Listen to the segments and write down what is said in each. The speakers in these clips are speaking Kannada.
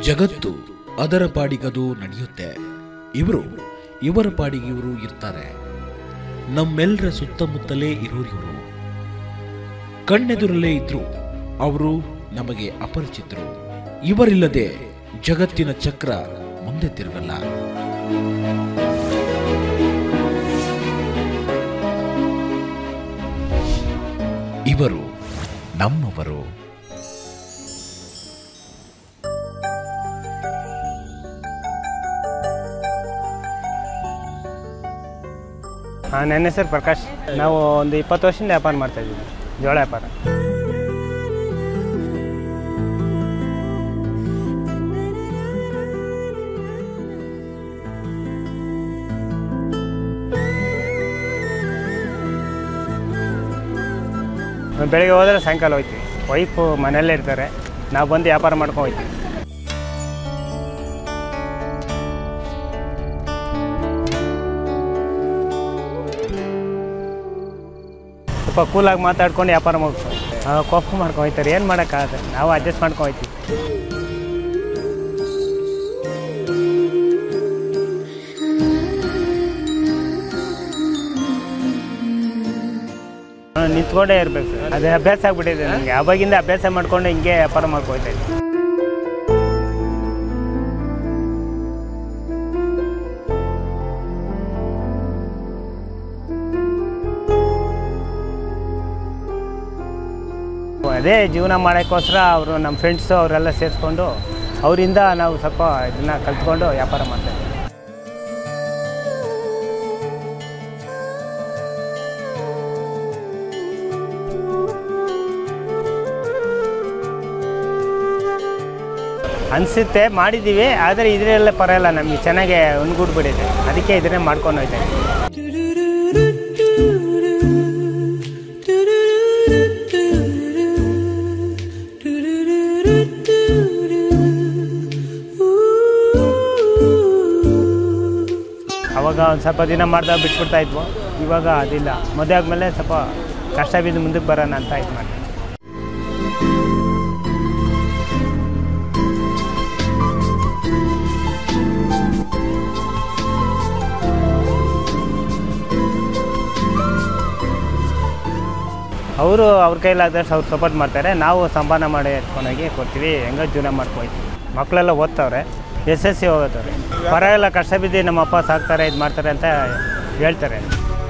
ಜಗತ್ತು ಅದರ ಪಾಡಿಗದು ನಡೆಯುತ್ತೆ ಇವರು ಇವರ ಪಾಡಿಗೆ ಇವರು ಇರ್ತಾರೆ ನಮ್ಮೆಲ್ಲರ ಸುತ್ತಮುತ್ತಲೇ ಇರೋರು ಇವರು ಕಣ್ಣೆದುರಲ್ಲೇ ಇದ್ರು ಅವರು ನಮಗೆ ಅಪರಿಚಿತರು ಇವರಿಲ್ಲದೆ ಜಗತ್ತಿನ ಚಕ್ರ ಮುಂದೆ ತಿರುಗಲ್ಲ ಇವರು ನಮ್ಮವರು ಹಾಂ ನನ್ನ ಹೆಸರು ಪ್ರಕಾಶ್ ನಾವು ಒಂದು ಇಪ್ಪತ್ತು ವರ್ಷದಿಂದ ವ್ಯಾಪಾರ ಮಾಡ್ತಾ ಇದ್ದೀವಿ ಜೋಳ ವ್ಯಾಪಾರ ಬೆಳಿಗ್ಗೆ ಹೋದರೆ ಸಾಯಂಕಾಲ ಹೋಗ್ತೀವಿ ವೈಫು ಮನೆಯಲ್ಲೇ ಇರ್ತಾರೆ ನಾವು ಬಂದು ವ್ಯಾಪಾರ ಮಾಡ್ಕೊಂಡು ಹೋಗ್ತೀವಿ ಸ್ವಲ್ಪ ಕೂಲಾಗಿ ಮಾತಾಡ್ಕೊಂಡು ವ್ಯಾಪಾರ ಮುಗಿಸ್ತಾರೆ ಕೋಪ ಮಾಡ್ಕೊಂಡು ಹೋಗ್ತಾರೆ ಏನು ಮಾಡೋಕ್ಕಾಗತ್ತೆ ನಾವು ಅಡ್ಜಸ್ಟ್ ಮಾಡ್ಕೊಂಡು ಹೋಗ್ತೀವಿ ಆ, ನಿಂತ್ಕೊಂಡೇ ಇರಬೇಕು ಸರ್ ಅದೇ ಅಭ್ಯಾಸ ಆಗ್ಬಿಟ್ಟಿದೆ ನನಗೆ ಅವಾಗಿಂದ ಅಭ್ಯಾಸ ಮಾಡ್ಕೊಂಡು ಹಿಂಗೆ ವ್ಯಾಪಾರ ಮಾಡ್ಕೊಳ್ತಾ ಇದ್ದೆ ಅದೇ ಜೀವನ ಮಾಡೋಕ್ಕೋಸ್ಕರ ಅವರು ನಮ್ಮ ಫ್ರೆಂಡ್ಸು ಅವರೆಲ್ಲ ಸೇರಿಸ್ಕೊಂಡು ಅವರಿಂದ ನಾವು ಸ್ವಲ್ಪ ಇದನ್ನ ಕಲ್ತ್ಕೊಂಡು ವ್ಯಾಪಾರ ಮಾಡ್ತಾ ಇದ್ದೀವಿ ಅನಿಸುತ್ತೆ ಮಾಡಿದ್ದೀವಿ ಆದರೆ ಇದರಲ್ಲೇ ಪರವಾಗಿಲ್ಲ ನಮಗೆ ಚೆನ್ನಾಗೆ ಹೊಂದ್ಬಿಟ್ಟಿದೆ ಅದಕ್ಕೆ ಇದನ್ನೇ ಮಾಡ್ಕೊಂಡು ಹೋಗ್ತಾ ಇದ್ದೀವಿ ಅವಾಗ ಒಂದು ಸ್ವಲ್ಪ ದಿನ ಮಾಡ್ದಾಗ ಬಿಟ್ಬಿಡ್ತಾ ಇದ್ವು ಇವಾಗ ಅದಿಲ್ಲ ಮದುವೆ ಆದಮೇಲೆ ಸ್ವಲ್ಪ ಕಷ್ಟ ಬಿದ್ದು ಮುಂದಕ್ಕೆ ಬರೋಣ ಅಂತ ಇದು ಮಾಡ್ತೀವಿ ಅವರು ಅವ್ರ ಕೈಲಾದಷ್ಟು ಅವ್ರು ಸಪೋರ್ಟ್ ಮಾಡ್ತಾರೆ ನಾವು ಸಂಪಾದನೆ ಮಾಡಿ ಎತ್ಕೊಂಡೋಗಿ ಕೊಡ್ತೀವಿ ಹೆಂಗೋ ಜೀವನ ಮಾಡ್ಕೊಯ್ತೀವಿ ಮಕ್ಕಳೆಲ್ಲ ಓದ್ತವ್ರೆ ಎಸ್ ಎಸ್ ಸಿ ಹೋಗತ್ತವ್ರೆ ಪರವಾಗಿಲ್ಲ ಕಷ್ಟ ಬಿದ್ದು ನಮ್ಮ ಅಪ್ಪ ಸಾಕ್ತಾರೆ ಇದು ಮಾಡ್ತಾರೆ ಅಂತ ಹೇಳ್ತಾರೆ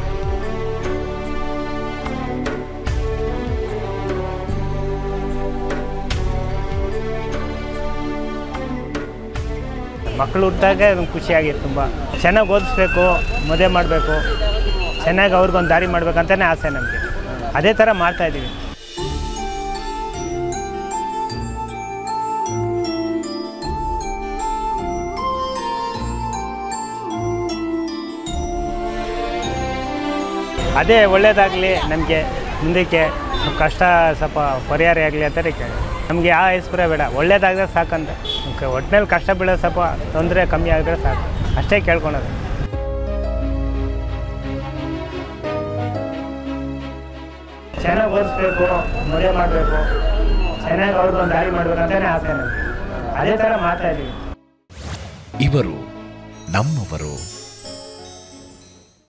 ಮಕ್ಕಳು ಹುಟ್ಟಿದಾಗ ನಮ್ಗೆ ಖುಷಿಯಾಗಿತ್ತು ತುಂಬ ಚೆನ್ನಾಗಿ ಓದಿಸ್ಬೇಕು ಮದುವೆ ಮಾಡಬೇಕು ಚೆನ್ನಾಗಿ ಅವ್ರಿಗೊಂದು ದಾರಿ ಮಾಡ್ಬೇಕಂತಲೇ ಆಸೆ ನಮಗೆ ಅದೇ ಥರ ಮಾಡ್ತಾಯಿದ್ದೀವಿ ಅದೇ ಒಳ್ಳೇದಾಗಲಿ ನಮಗೆ ಮುಂದಕ್ಕೆ ಕಷ್ಟ ಸ್ವಲ್ಪ ಪರಿಹಾರ ಆಗಲಿ ಅಂತ ಕೇಳಿ ನಮಗೆ ಯಾವ ಐಸ್ಪುರ ಬೇಡ ಒಳ್ಳೇದಾಗದೆ ಸಾಕಂತ ಒಟ್ಟಿನಲ್ಲಿ ಕಷ್ಟ ಬೀಳೋ ಸ್ವಲ್ಪ ತೊಂದರೆ ಕಮ್ಮಿ ಆಗಿದ್ರೆ ಸಾಕು ಅಷ್ಟೇ ಕೇಳ್ಕೊಳೋದು ಚೆನ್ನಾಗಿ ಓದಿಸ್ಬೇಕು ಮದುವೆ ಮಾಡಬೇಕು ಚೆನ್ನಾಗಿ ಅವ್ರಿಗೊಂದು ದಾರಿ ಮಾಡ್ಬೇಕಂತಾನೆ ಆಸೆ ನಮಗೆ ಅದೇ ಥರ ಮಾಡ್ತಾ ಇದ್ದೀವಿ ಇವರು ನಮ್ಮವರು